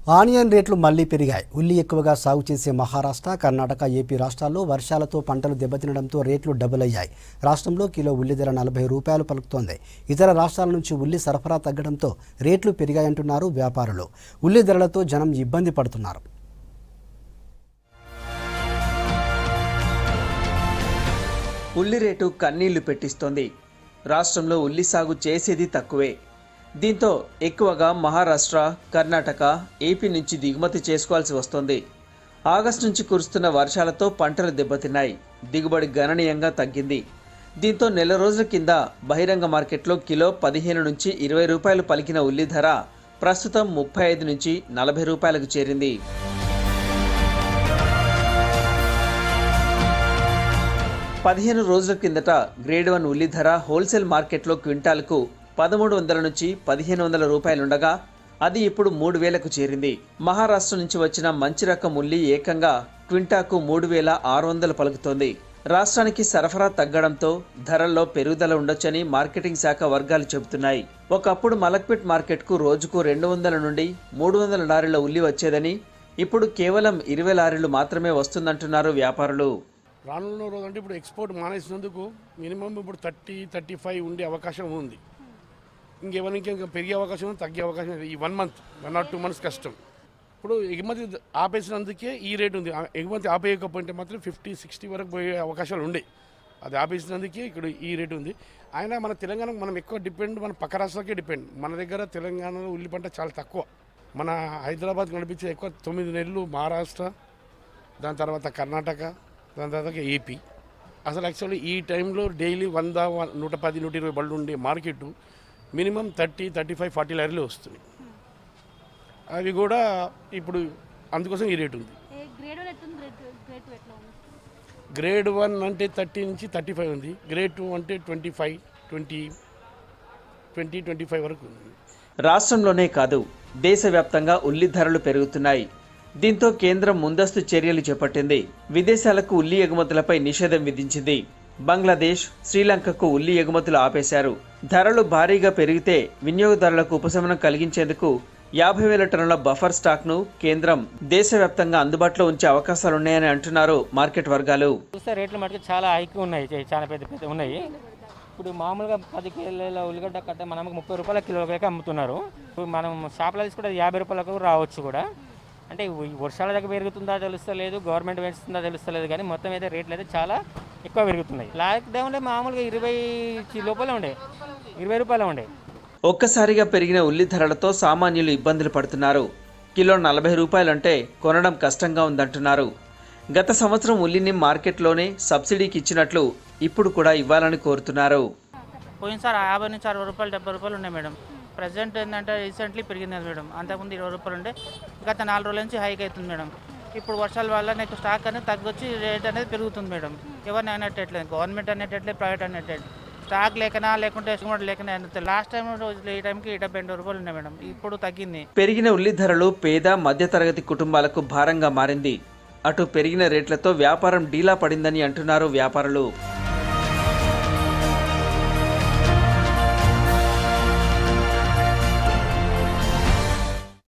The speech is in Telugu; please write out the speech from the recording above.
ఆనియన్ రేట్లు మళ్లీ పెరిగాయి ఉల్లి ఎక్కువగా సాగు చేసే మహారాష్ట్ర కర్ణాటక ఏపీ రాష్ట్రాల్లో వర్షాలతో పంటలు దెబ్బతినడంతో రేట్లు డబుల్ అయ్యాయి రాష్ట్రంలో కిలో ఉల్లి ధర నలభై రూపాయలు పలుకుతోంది ఇతర రాష్ట్రాల నుంచి ఉల్లి సరఫరా తగ్గడంతో రేట్లు పెరిగాయంటున్నారు వ్యాపారులు ఉల్లి ధరలతో జనం ఇబ్బంది పడుతున్నారు ఉల్లి రేటు కన్నీళ్లు పెట్టిస్తోంది రాష్ట్రంలో ఉల్లి సాగు చేసేది తక్కువే దీంతో ఎక్కువగా మహారాష్ట్ర కర్ణాటక ఏపీ నుంచి దిగుమతి చేసుకోవాల్సి వస్తోంది ఆగస్టు నుంచి కురుస్తున్న వర్షాలతో పంటలు దెబ్బతిన్నాయి దిగుబడి గణనీయంగా తగ్గింది దీంతో నెల రోజుల కింద బహిరంగ మార్కెట్లో కిలో పదిహేను నుంచి ఇరవై రూపాయలు పలికిన ఉల్లి ధర ప్రస్తుతం ముప్పై ఐదు నుంచి నలభై రూపాయలకు చేరింది పదిహేను రోజుల కిందట గ్రేడ్ వన్ ఉల్లి ధర హోల్సేల్ మార్కెట్లో క్వింటాల్కు పదమూడు వందల నుంచి పదిహేను వందల రూపాయలుండగా అది ఇప్పుడు మూడు వేలకు చేరింది మహారాష్ట్ర నుంచి వచ్చిన మంచి రకం ఉల్లి ఏకంగా క్వింటాకు మూడు వేల ఆరు వందలు పలుకుతోంది రాష్ట్రానికి సరఫరా తగ్గడంతో ధరల్లో పెరుగుదల ఉండొచ్చని మార్కెటింగ్ శాఖ వర్గాలు చెబుతున్నాయి ఒకప్పుడు మలక్పేట్ మార్కెట్కు రోజుకు రెండు వందల నుండి మూడు వందల లారీల ఉల్లి వచ్చేదని ఇప్పుడు కేవలం ఇరవై లారీలు మాత్రమే వస్తుందంటున్నారు వ్యాపారులు రానున్న రోజు అంటే ఇప్పుడు ఎక్స్పోర్ట్ మానేసినందుకు మినిమం ఇప్పుడు థర్టీ థర్టీ ఫైవ్ ఉండే అవకాశం ఉంది ఇంకేమైనా ఇంకా పెరిగే అవకాశం ఉంది తగ్గే అవకాశం ఉంది ఈ one month one or two months కష్టం ఇప్పుడు ఎగుమతి ఆపేసినందుకే ఈ రేట్ ఉంది ఆ ఎగుమతి ఆపేయకపోతే మాత్రం ఫిఫ్టీ సిక్స్టీ వరకు పోయే అవకాశాలు ఉండే అది ఆపేసినందుకే ఇక్కడ ఈ రేట్ ఉంది అయినా మన తెలంగాణ మనం ఎక్కువ డిపెండ్ మన పక్క రాష్ట్రాలకే డిపెండ్ మన దగ్గర తెలంగాణలో ఉల్లి పంట చాలా తక్కువ మన హైదరాబాద్ నడిపించే ఎక్కువ తొమ్మిది నెలలు మహారాష్ట్ర దాని తర్వాత కర్ణాటక దాని తర్వాత ఏపీ అసలు యాక్చువల్లీ ఈ టైంలో డైలీ వంద వ- నూట పది నూట ఇరవై బళ్ళు ఉండే market minimum thirty thirty five forty లారీలు వస్తున్నాయి అవి కూడా ఇప్పుడు అందుకోసం ఈ రేటు ఉంది ఏ గ్రేడ్ వన్ ఎట్లుంది గ్రేడ్ గ్రేడ్ టూ ఎట్లా ఉంది గ్రేడ్ వన్ అంటే థర్టీ నుంచి థర్టీ ఫైవ్ ఉంది గ్రేడ్ టూ అంటే twenty five twenty twenty twenty five వరకు ఉంది రాష్ట్రంలోనే కాదు దేశవ్యాప్తంగా ఉల్లి ధరలు పెరుగుతున్నాయి దీంతో కేంద్రం ముందస్తు చర్యలు చేపట్టింది విదేశాలకు ఉల్లి ఎగుమతులపై నిషేధం విధించింది బంగ్లాదేశ్ శ్రీలంకకు ఉల్లి ఎగుమతులు ఆపేశారు ధరలు భారీగా పెరిగితే వినియోగదారులకు ఉపశమనం కలిగించేందుకు యాభై వేల టన్నుల బఫర్ స్టాక్ను కేంద్రం దేశవ్యాప్తంగా అందుబాటులో ఉంచే అవకాశాలున్నాయని అంటున్నారు మార్కెట్ వర్గాలు చూస్తే రేట్లు మటుకు చాలా హైక్ ఉన్నాయి చే- చాలా పెద్ద పెద్ద ఉన్నాయి ఇప్పుడు మామూలుగా పది కిలోల ఉల్లిగడ్డ కట్ట మనం ముప్పై రూపాయల కిలోకి అమ్ముతున్నారు ఇప్పుడు మనం షాప్లో తీసుకుంటే అది యాభై రూపాయలకు రావచ్చు కూడా అంటే ఈ వర్షాల దగ్గర పెరుగుతుందా తెలుస్తలేదు గవర్నమెంట్ పెంచుతుందా తెలుస్తలేదు కానీ మొత్తం అయితే రేట్లు అయితే చాలా ఎక్కువ పెరుగుతున్నాయి లాక్డౌన్లో మామూలుగా ఇరవై చి- లోపలే ఉండే ఇరవై రూపాయలు ఉండే ఒక్కసారిగా పెరిగిన ఉల్లి ధరలతో సామాన్యులు ఇబ్బందులు పడుతున్నారు కిలో నలభై రూపాయలంటే కొనడం కష్టంగా ఉందంటున్నారు గత సంవత్సరం ఉల్లిని మార్కెట్లోనే సబ్సిడీకి ఇచ్చినట్లు ఇప్పుడు కూడా ఇవ్వాలని కోరుతున్నారు పోయినసారి యాభై నుంచి అరవై రూపాయలు డెబ్బై రూపాయలు ఉన్నాయి మేడం ప్రజెంట్ ఏంటంటే రీసెంట్లీ పెరిగింది మేడం అంతకుముందు ఇరవై రూపాయలు ఉండే గత నాలుగు రోజుల నుంచి హైక్ అవుతుంది మేడం ఇప్పుడు వర్షాల వల్ల నాకు స్టాక్ అనేది తగ్గొచ్చి రేట్ అనేది పెరుగుతుంది మేడం ఎవరిని అనేటట్లేదు గవర్నమెంట్ అనేటట్లేదు ప్రైవేట్ అనేటట్లేదు స్టాక్ లేకనా లేకుంటే ఎస్టిమేట్ లేకనా అనేది లాస్ట్ టైం ఈ టైంకి డెబ్బై ఎనభై రూపాయలు ఉన్నాయి మేడం ఇప్పుడు తగ్గింది పెరిగిన ఉల్లి ధరలు పేద మధ్యతరగతి కుటుంబాలకు భారంగా మారింది అటు పెరిగిన రేట్లతో వ్యాపారం డీలా పడిందని అంటున్నారు వ్యాపారులు